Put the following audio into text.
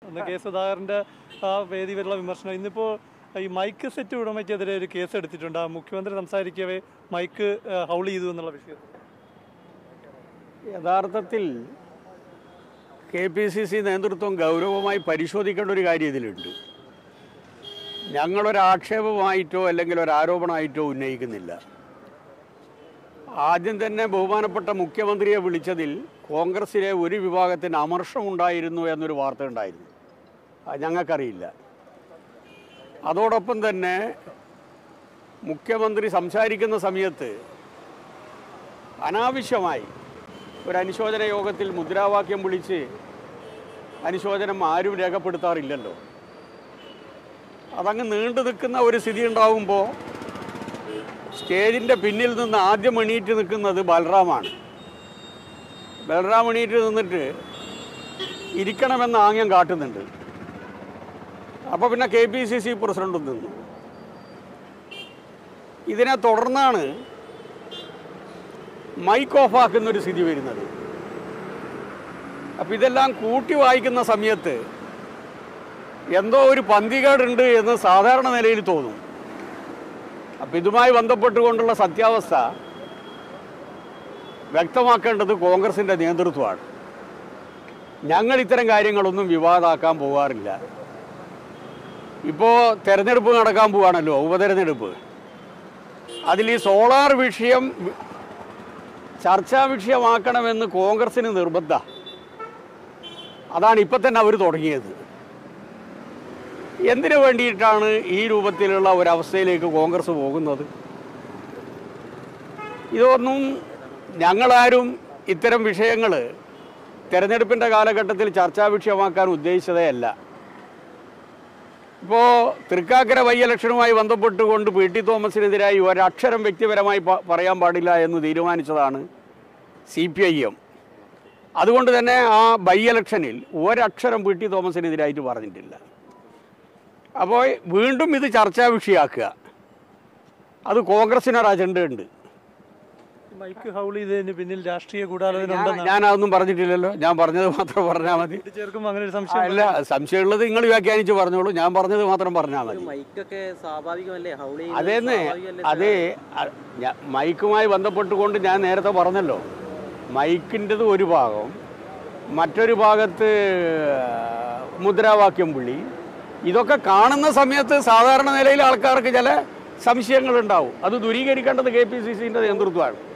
അന്ന് കെ സുധാകരന്റെ ആ വേദി വരെയുള്ള വിമർശനം ഇന്നിപ്പോൾ ഈ മൈക്ക് സെറ്റ് ഉടമയ്ക്കെതിരെ ഒരു കേസ് എടുത്തിട്ടുണ്ട് ആ മുഖ്യമന്ത്രി സംസാരിക്കവേ മൈക്ക് ആ, ഹൗൾ ചെയ്തു എന്നുള്ള വിഷയത്തിൽ യഥാർത്ഥത്തിൽ കെ പി സി സി നേതൃത്വം ഗൗരവമായി പരിശോധിക്കേണ്ട ഒരു കാര്യം ഇതിലുണ്ട് ഞങ്ങളൊരാക്ഷേപമായിട്ടോ അല്ലെങ്കിൽ ഒരു ആരോപണമായിട്ടോ ഉന്നയിക്കുന്നില്ല ആദ്യം തന്നെ ബഹുമാനപ്പെട്ട മുഖ്യമന്ത്രിയെ വിളിച്ചതിൽ കോൺഗ്രസിലെ ഒരു വിഭാഗത്തിന് അമർഷമുണ്ടായിരുന്നു എന്നൊരു വാർത്ത ഉണ്ടായിരുന്നു അത് ഞങ്ങൾക്കറിയില്ല അതോടൊപ്പം തന്നെ മുഖ്യമന്ത്രി സംസാരിക്കുന്ന സമയത്ത് അനാവശ്യമായി ഒരു അനുശോചന യോഗത്തിൽ മുദ്രാവാക്യം വിളിച്ച് അനുശോചനം ആരും രേഖപ്പെടുത്താറില്ലല്ലോ അതങ്ങ് നീണ്ടു നിൽക്കുന്ന ഒരു സ്ഥിതി ഉണ്ടാകുമ്പോൾ സ്റ്റേജിൻ്റെ പിന്നിൽ നിന്ന് ആദ്യം എണീറ്റ് നിൽക്കുന്നത് ബലറാമാണ് ബലറാം എണീറ്റ് നിന്നിട്ട് ഇരിക്കണമെന്ന് ആംഗ്യം കാട്ടുന്നുണ്ട് അപ്പോൾ പിന്നെ K P C C president നിന്നു ഇതിനെ തുടർന്നാണ് മൈക്ക് ഓഫാക്കുന്ന ഒരു സ്ഥിതി വരുന്നത് അപ്പം ഇതെല്ലാം കൂട്ടി വായിക്കുന്ന സമയത്ത് എന്തോ ഒരു പന്തികേടുണ്ട് എന്ന് സാധാരണ നിലയിൽ തോന്നും അപ്പം ഇതുമായി ബന്ധപ്പെട്ടുകൊണ്ടുള്ള സത്യാവസ്ഥ വ്യക്തമാക്കേണ്ടത് കോൺഗ്രസിൻ്റെ നേതൃത്വമാണ് ഞങ്ങൾ ഇത്തരം കാര്യങ്ങളൊന്നും വിവാദമാക്കാൻ പോകാറില്ല ഇപ്പോൾ തെരഞ്ഞെടുപ്പ് നടക്കാൻ പോവാണല്ലോ ഉപതെരഞ്ഞെടുപ്പ് അതിൽ ഈ സോളാർ വിഷയം ചർച്ചാ വിഷയമാക്കണമെന്ന് കോൺഗ്രസിന് നിർബന്ധ അതാണ് ഇപ്പം തന്നെ അവർ തുടങ്ങിയത് എന്തിനു വേണ്ടിയിട്ടാണ് ഈ രൂപത്തിലുള്ള ഒരവസ്ഥയിലേക്ക് കോൺഗ്രസ് പോകുന്നത് ഇതൊന്നും ഞങ്ങളാരും ഇത്തരം വിഷയങ്ങൾ തെരഞ്ഞെടുപ്പിൻ്റെ കാലഘട്ടത്തിൽ ചർച്ചാ വിഷയമാക്കാൻ ഉദ്ദേശിച്ചതേ അല്ല ഇപ്പോൾ തൃക്കാക്കര വൈ ഇലക്ഷനുമായി ബന്ധപ്പെട്ടുകൊണ്ട് പി ടി തോമസിനെതിരായി ഒരക്ഷരം വ്യക്തിപരമായി പ- പറയാൻ പാടില്ല എന്ന് തീരുമാനിച്ചതാണ് സി പി ഐ എം അതുകൊണ്ട് തന്നെ ആ ബൈ ഇലക്ഷനിൽ ഒരക്ഷരം പി ടി തോമസിനെതിരായിട്ട് പറഞ്ഞിട്ടില്ല അപ്പോൾ വീണ്ടും ഇത് ചർച്ചാ വിഷയമാക്കുക അത് കോൺഗ്രസിനൊരു അജണ്ട ഉണ്ട് മൈക്ക് ഹൗൾ ചെയ്തതിന് പിന്നിൽ രാഷ്ട്രീയ ഗൂഢാലോചന ഉണ്ടെന്നാണ് ഞാൻ അതൊന്നും പറഞ്ഞിട്ടില്ലല്ലോ ഞാൻ പറഞ്ഞത് മാത്രം പറഞ്ഞാൽ മതി ചേർക്കുമ്പോൾ അങ്ങനെ ഒരു ആ, സംശയം അല്ല സംശയമുള്ളത് നിങ്ങൾ വ്യാഖ്യാനിച്ച് പറഞ്ഞോളൂ ഞാൻ പറഞ്ഞത് മാത്രം പറഞ്ഞാൽ മതി മൈക്കൊക്കെ സ്വാഭാവികമല്ലേ ഹൗൾ അതേന്ന് അതേ അ- ഞ- മൈക്കുമായി ബന്ധപ്പെട്ടുകൊണ്ട് ഞാൻ നേരത്തെ പറഞ്ഞല്ലോ മൈക്കിൻ്റെത് ഒരു ഭാഗം മറ്റൊരു ഭാഗത്ത് മുദ്രാവാക്യം വിളി ഇതൊക്കെ കാണുന്ന സമയത്ത് സാധാരണ നിലയിൽ ആൾക്കാർക്ക് ചില സംശയങ്ങളുണ്ടാവും അത് ദൂരീകരിക്കേണ്ടത് കെ പി സി സിൻ്റെ നേതൃത്വമാണ്